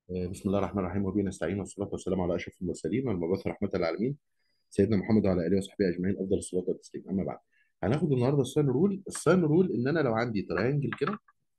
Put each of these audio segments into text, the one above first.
آه، بسم الله الرحمن الرحيم وبه نستعين والصلاه والسلام على اشرف المرسلين والمبعوث رحمه للعالمين سيدنا محمد وعلى اله وصحبه اجمعين افضل الصلاه والتسليم اما بعد هناخد النهارده الساين رول الساين رول ان انا لو عندي تريانجل كده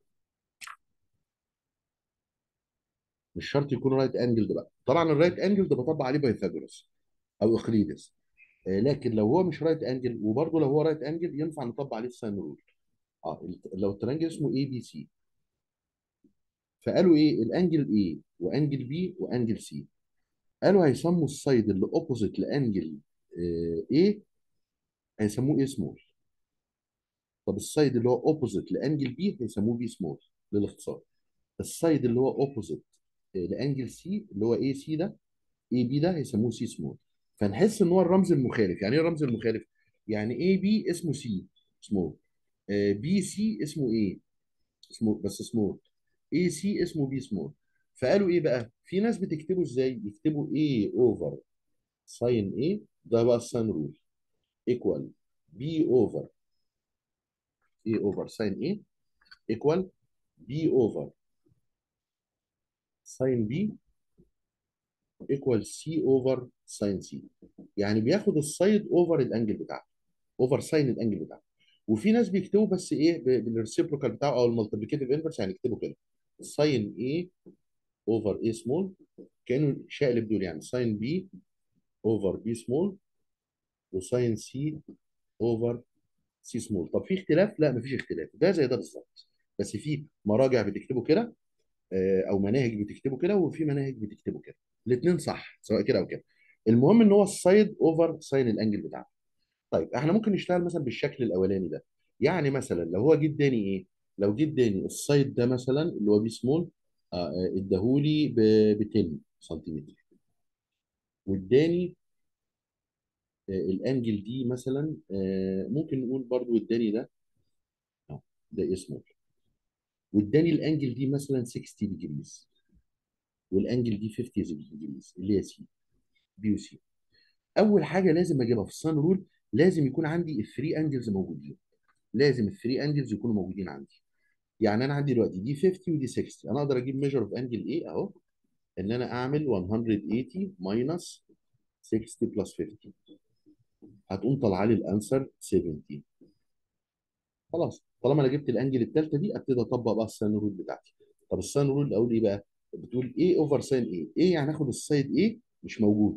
مش شرط يكون رايت انجل ده بقى طبعا الرايت انجل ده بطبق عليه بايثاغورس او اقليدس آه، لكن لو هو مش رايت انجل وبرضه لو هو رايت انجل ينفع نطبق عليه الساين رول اه الت- لو التريانجل اسمه اي بي سي فقالوا ايه الانجل ايه وانجل بي وانجل سي قالوا هيسموا السايد اللي اوبوزيت لانجل ايه هيسموه ايه سمول طب السايد اللي هو اوبوزيت لانجل بي هيسموه بي سمول للاختصار السايد اللي هو اوبوزيت لانجل سي اللي هو اي سي ده اي بي ده هيسموه سي سمول فنحس ان هو الرمز المخالف يعني ايه الرمز المخالف يعني اي بي اسمه سي سمول بي سي اسمه ايه سمول بس سمول اي سي اسمه بي سمول فقالوا ايه بقى في ناس بتكتبه ازاي يكتبوا اي اوفر ساين ايه ده بقى الساين رول ايكوال بي اوفر اي اوفر ساين ايه ايكوال بي اوفر ساين بي ايكوال سي اوفر ساين سي يعني بياخد السايد اوفر الانجل بتاعته اوفر ساين الانجل بتاعته وفي ناس بيكتبوا بس ايه ب- بالريسيبروكال بتاعه او المالتيبليكيتيف انفرس يعني يكتبوا كده ساين ايه اوفر ايه سمول كانوا شقلب دول يعني ساين بي اوفر بي سمول وساين سي اوفر سي سمول طب في اختلاف لا مفيش اختلاف ده زي ده بالظبط بس في مراجع بتكتبه كده آه، او مناهج بتكتبه كده وفي مناهج بتكتبه كده الاثنين صح سواء كده او كده المهم ان هو السايد اوفر ساين الانجل بتاعته طيب احنا ممكن نشتغل مثلا بالشكل الاولاني ده يعني مثلا لو هو جه اداني ايه لو جه اداني السايد ده مثلا اللي هو بي سمول آه، آه، اداهولي ب 10 سنتيمتر واداني آه، الانجل دي مثلا آه، ممكن نقول برضو اداني ده آه، ده اسمه واداني الانجل دي مثلا 60 ديجريز والانجل دي 50 ديجريز اللي هي سي بي وسي اول حاجه لازم اجيبها في الساين رول لازم يكون عندي الثري انجلز موجودين لازم الثري انجلز يكونوا موجودين عندي يعني انا عندي دلوقتي دي 50 ودي 60 انا اقدر اجيب ميجر اوف انجل ايه اهو ان انا اعمل 180 ماينس 60 بلس 50 هتقوم طالعه لي الانسر 70 خلاص طالما انا جبت الانجل الثالثه دي ابتدي اطبق بقى الساين رول بتاعتي طب الساين رول اقول ايه بقى بتقول ايه اوفر ساين ايه ايه يعني اخد السايد ايه مش موجود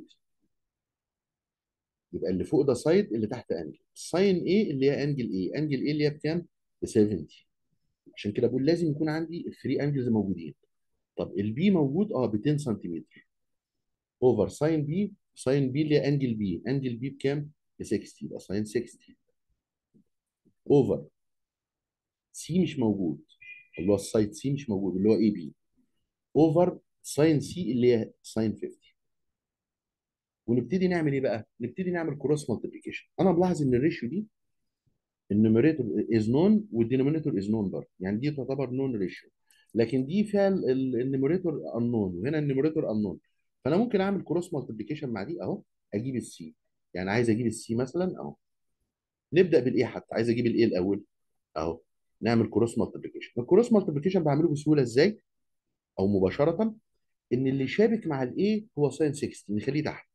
يبقى اللي فوق ده سايد اللي تحت انجل ساين ايه اللي هي انجل ايه انجل ايه اللي هي بكام ب 70 عشان كده بقول لازم يكون عندي الثري انجلز موجودين طب البي موجود اه ب 10 سنتيمتر اوفر ساين بي ساين بي اللي هي انجل بي انجل بي بكام ب 60 يبقى ساين 60 اوفر سي مش موجود اللي هو السايد سي مش موجود اللي هو اي بي اوفر ساين سي اللي هي ساين 50 ونبتدي نعمل ايه بقى نبتدي نعمل كروس مالتيبيكيشن انا بلاحظ ان الريشيو دي النوميريتور از نون والدينومينيتور از نون برضه يعني دي تعتبر نون ريشيو لكن دي فيها النوميريتور انون وهنا النوميريتور انون فانا ممكن اعمل كروس مالتيبيكيشن مع دي اهو اجيب السي يعني عايز اجيب السي مثلا اهو نبدا بالايه حتى عايز اجيب الايه الاول اهو نعمل كروس مالتيبيكيشن الكروس مالتيبيكيشن بعمله بسهوله ازاي او مباشره ان اللي شابك مع الايه هو ساين 60 نخليه تحت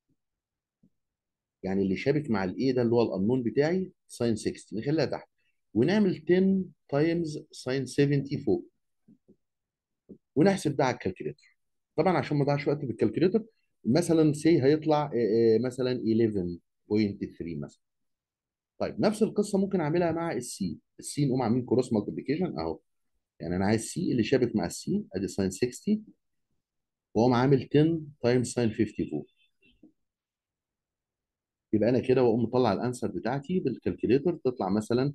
يعني اللي شابك مع الايه ده اللي هو الانون بتاعي ساين 60 نخليها تحت ونعمل 10 تايمز ساين 70 فوق ونحسب ده على الكالكوليتر طبعا عشان ما اضيعش وقت بالكالكوليتر مثلا سي هيطلع آه، آه، مثلا 11.3 مثلا طيب نفس القصه ممكن اعملها مع السي السي نقوم عاملين كروس مالتيبيكيشن اهو يعني انا عايز سي اللي شابك مع السي ادي ساين 60 واقوم عامل 10 تايمز ساين 50 فوق يبقى انا كده واقوم مطلع الانسر بتاعتي بالكالكوليتر تطلع مثلا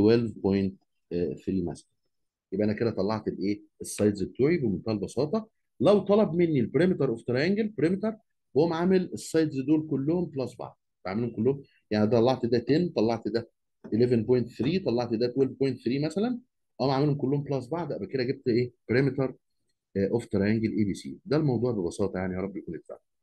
12.3 مثلا يبقى انا كده طلعت الايه السايدز بتوعي بمنتهى البساطه لو طلب مني البريمتر اوف تراينجل بريمتر واقوم عامل السايدز دول كلهم بلس بعض بعملهم كلهم يعني طلعت ده 10 طلعت ده 11.3 طلعت ده 12.3 مثلا اقوم عاملهم كلهم بلس بعض ابقى كده جبت ايه بريمتر اوف تراينجل اي بي سي ده الموضوع ببساطه يعني يا رب يكون اتفهم